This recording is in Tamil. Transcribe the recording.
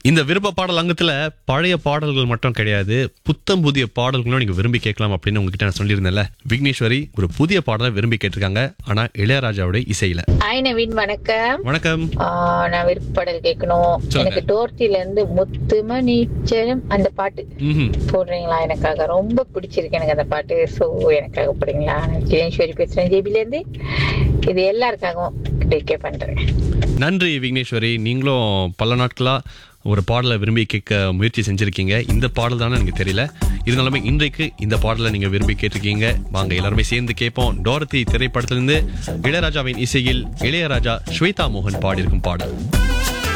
இந்த விருப்ப பாடல் அங்கத்துல பழைய பாடல்கள் மட்டும் கிடையாது புத்தம் புதிய பாடல்களும் நீங்க விரும்பி கேட்கலாம் அப்படின்னு உங்ககிட்ட நான் சொல்லியிருந்தேன்ல விக்னேஸ்வரி ஒரு புதிய பாடலை விரும்பி கேட்டிருக்காங்க ஆனா இளையராஜாவுடைய இசையில ஹாய் நவீன் வணக்கம் வணக்கம் ஆ, நான் விருப்பப்பாடல் கேட்கணும் சொல்லுங்க. எனக்கு டோர்த்தில இருந்து முத்தும நீச்சலும் அந்த பாட்டு ம்ஹும். போடுறீங்களா எனக்காக ரொம்ப பிடிச்சிருக்கு எனக்கு அந்த பாட்டு சோ எனக்காக போடுறீங்களா நான் ஜெயேஸ்வரி பேசுறேன் ஜேபில இருந்து இது எல்லாருக்காகவும் டெடிகேட் பண்றேன் நன்றி விக்னேஸ்வரி நீங்களும் பல நாட்களா ஒரு பாடலை விரும்பி கேட்க முயற்சி செஞ்சிருக்கீங்க இந்த பாடல் தானே எனக்கு தெரியல இருந்தாலுமே இன்றைக்கு இந்த பாடலை நீங்க விரும்பி கேட்டிருக்கீங்க வாங்க எல்லாருமே சேர்ந்து கேட்போம் டோரத்தி திரைப்படத்திலிருந்து இளையராஜாவின் இசையில் இளையராஜா ஸ்வேதா மோகன் பாடியிருக்கும் பாடல்